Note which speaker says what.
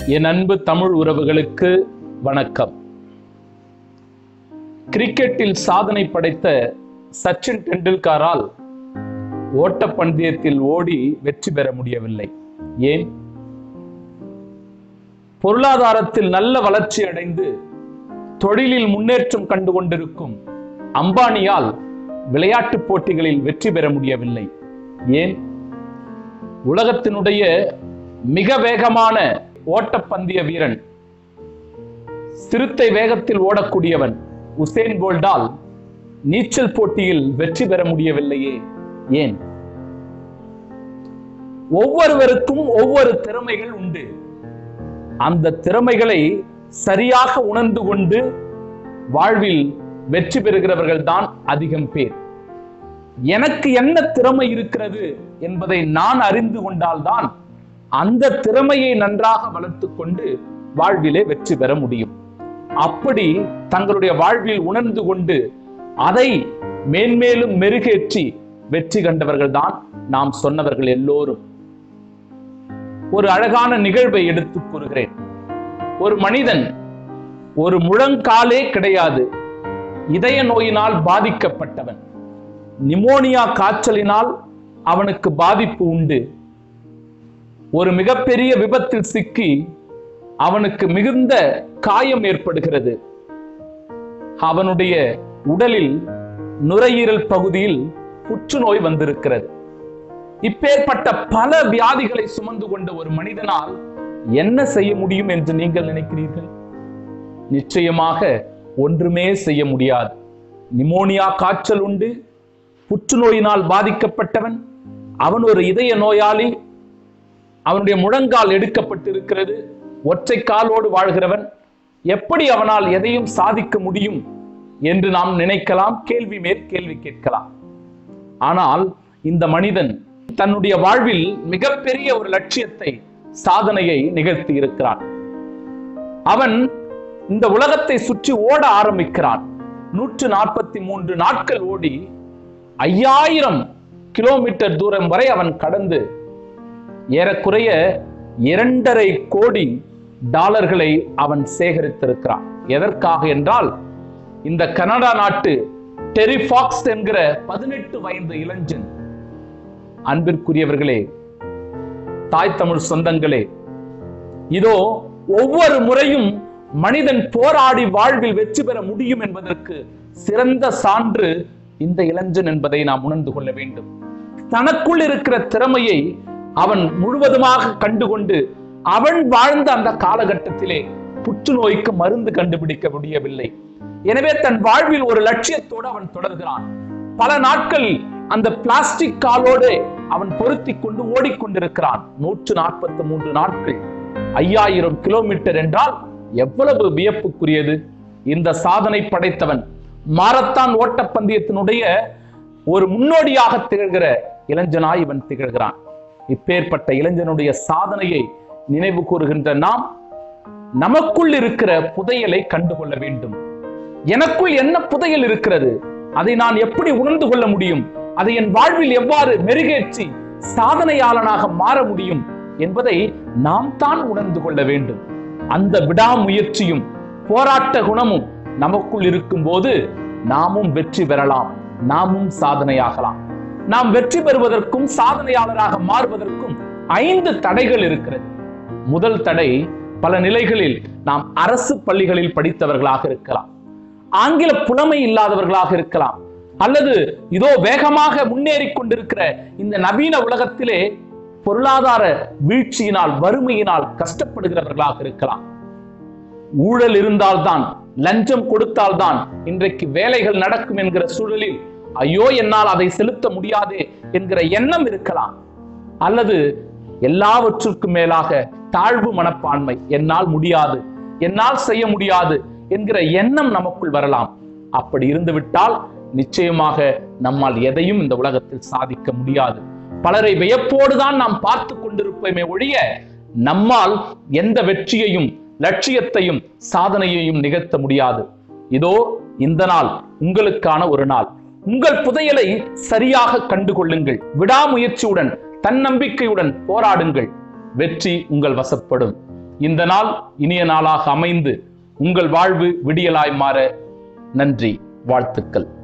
Speaker 1: என் அன்பு தமிழ் உறவுகளுக்கு வணக்கம் கிரிக்கெட்டில் சாதனை படைத்த சச்சின் டெண்டுல்கரால் ஓட்டப்பந்தயத்தில் ஓடி வெற்றி பெற முடியவில்லை ஏன் பொருளாதாரத்தில் நல்ல வளர்ச்சி அடைந்து தொழிலில் முன்னேற்றம் கண்டு கொண்டிருக்கும் அம்பானியால் விளையாட்டுப் போட்டிகளில் வெற்றி பெற முடியவில்லை ஏன் உலகத்தினுடைய மிக வேகமான ஓட்டப்பந்தய வீரன் சிறுத்தை வேகத்தில் ஓடக்கூடியவன் உசேன் போல்டால் நீச்சல் போட்டியில் வெற்றி பெற முடியவில்லையே ஏன் ஒவ்வொருவருக்கும் ஒவ்வொரு திறமைகள் உண்டு அந்த திறமைகளை சரியாக உணர்ந்து கொண்டு வாழ்வில் வெற்றி பெறுகிறவர்கள் தான் அதிகம் பேர் எனக்கு என்ன திறமை இருக்கிறது என்பதை நான் அறிந்து கொண்டால்தான் அந்த திறமையை நன்றாக வளர்த்துக் கொண்டு வாழ்விலே வெற்றி பெற முடியும் அப்படி தங்களுடைய வாழ்வில் உணர்ந்து கொண்டு அதை மேன்மேலும் மெருகேற்றி வெற்றி கண்டவர்கள் தான் நாம் சொன்னவர்கள் எல்லோரும் ஒரு அழகான நிகழ்வை எடுத்துக் கூறுகிறேன் ஒரு மனிதன் ஒரு முழங்காலே கிடையாது இதய நோயினால் பாதிக்கப்பட்டவன் நிமோனியா காய்ச்சலினால் அவனுக்கு பாதிப்பு உண்டு ஒரு மிகப்பெரிய விபத்தில் சிக்கி அவனுக்கு மிகுந்த காயம் ஏற்படுகிறது அவனுடைய உடலில் நுரையீரல் பகுதியில் புற்றுநோய் வந்திருக்கிறது இப்பேற்பட்ட பல வியாதிகளை சுமந்து கொண்ட ஒரு மனிதனால் என்ன செய்ய முடியும் என்று நீங்கள் நினைக்கிறீர்கள் நிச்சயமாக ஒன்றுமே செய்ய முடியாது நிமோனியா காய்ச்சல் உண்டு புற்றுநோயினால் பாதிக்கப்பட்டவன் அவன் ஒரு இதய நோயாளி அவனுடைய முழங்கால் எடுக்கப்பட்டிருக்கிறது ஒற்றை காலோடு வாழ்கிறவன் எப்படி அவனால் எதையும் சாதிக்க முடியும் என்று நாம் நினைக்கலாம் கேள்வி மேற் கேள்வி கேட்கலாம் ஆனால் இந்த மனிதன் தன்னுடைய வாழ்வில் மிகப்பெரிய ஒரு லட்சியத்தை சாதனையை நிகழ்த்தி இருக்கிறான் அவன் இந்த உலகத்தை சுற்றி ஓட ஆரம்பிக்கிறான் நூற்று நாற்பத்தி மூன்று நாட்கள் ஓடி ஐயாயிரம் கிலோமீட்டர் தூரம் வரை அவன் கடந்து ஏறக்குறைய இரண்டரை கோடி டாலர்களை அவன் சேகரித்திருக்கிறான் எதற்காக என்றால் இந்த கனடா நாட்டு டெரிஃபாக்ஸ் என்கிற பதினெட்டு வயது இளைஞன் அன்பிற்குரியவர்களே தாய் தமிழ் சொந்தங்களே இதோ ஒவ்வொரு முறையும் மனிதன் போராடி வாழ்வில் வெற்றி பெற முடியும் என்பதற்கு சிறந்த சான்று இந்த இளைஞன் என்பதை நாம் உணர்ந்து கொள்ள வேண்டும் தனக்குள் இருக்கிற திறமையை அவன் முழுவதுமாக கண்டுகொண்டு அவன் வாழ்ந்த அந்த காலகட்டத்திலே புற்றுநோய்க்கு மருந்து கண்டுபிடிக்க முடியவில்லை எனவே தன் வாழ்வில் ஒரு லட்சியத்தோடு அவன் தொடர்கிறான் பல நாட்கள் அந்த பிளாஸ்டிக் காலோடு அவன் பொருத்தி கொண்டு ஓடிக்கொண்டிருக்கிறான் நூற்று நாற்பத்தி மூன்று நாட்கள் ஐயாயிரம் கிலோமீட்டர் என்றால் எவ்வளவு வியப்புக்குரியது இந்த சாதனை படைத்தவன் மாரத்தான் ஓட்டப்பந்தயத்தினுடைய ஒரு முன்னோடியாக திகழ்கிற இளைஞனாய் இவன் திகழ்கிறான் இப்பேற்பட்ட இளைஞனுடைய சாதனையை நினைவு கூறுகின்ற நாம் நமக்குள் இருக்கிற புதையலை கண்டுகொள்ள வேண்டும் எனக்குள் என்ன புதையல் இருக்கிறது அதை நான் எப்படி உணர்ந்து கொள்ள முடியும் அதை என் வாழ்வில் எவ்வாறு மெருகேற்றி சாதனையாளனாக மாற முடியும் என்பதை நாம் தான் உணர்ந்து கொள்ள வேண்டும் அந்த விடாமுயற்சியும் போராட்ட குணமும் நமக்குள் இருக்கும் போது நாமும் வெற்றி பெறலாம் நாமும் சாதனையாகலாம் நாம் வெற்றி பெறுவதற்கும் சாதனையாளராக மாறுவதற்கும் ஐந்து தடைகள் இருக்கிறது முதல் தடை பல நிலைகளில் நாம் அரசு பள்ளிகளில் படித்தவர்களாக இருக்கலாம் ஆங்கில புலமை இல்லாதவர்களாக இருக்கலாம் அல்லது இதோ வேகமாக முன்னேறி கொண்டிருக்கிற இந்த நவீன உலகத்திலே பொருளாதார வீழ்ச்சியினால் வறுமையினால் கஷ்டப்படுகிறவர்களாக இருக்கலாம் ஊழல் இருந்தால்தான் லஞ்சம் கொடுத்தால்தான் இன்றைக்கு வேலைகள் நடக்கும் என்கிற சூழலில் ஐயோ என்னால் அதை செலுத்த முடியாதே என்கிற எண்ணம் இருக்கலாம் அல்லது எல்லாவற்றுக்கும் மேலாக தாழ்வு மனப்பான்மை என்னால் முடியாது என்னால் செய்ய முடியாது என்கிற எண்ணம் நமக்குள் வரலாம் அப்படி இருந்துவிட்டால் நிச்சயமாக நம்மால் எதையும் இந்த உலகத்தில் சாதிக்க முடியாது பலரை வியப்போடு தான் நாம் பார்த்து கொண்டிருப்போமே ஒழிய நம்மால் எந்த வெற்றியையும் லட்சியத்தையும் சாதனையையும் நிகழ்த்த முடியாது இதோ இந்த நாள் உங்களுக்கான ஒரு நாள் உங்கள் புதையலை சரியாக கண்டுகொள்ளுங்கள் விடாமுயற்சியுடன் தன்னம்பிக்கையுடன் போராடுங்கள் வெற்றி உங்கள் வசப்படும் இந்த நாள் இனிய நாளாக அமைந்து உங்கள் வாழ்வு விடியலாய் மாற நன்றி வாழ்த்துக்கள்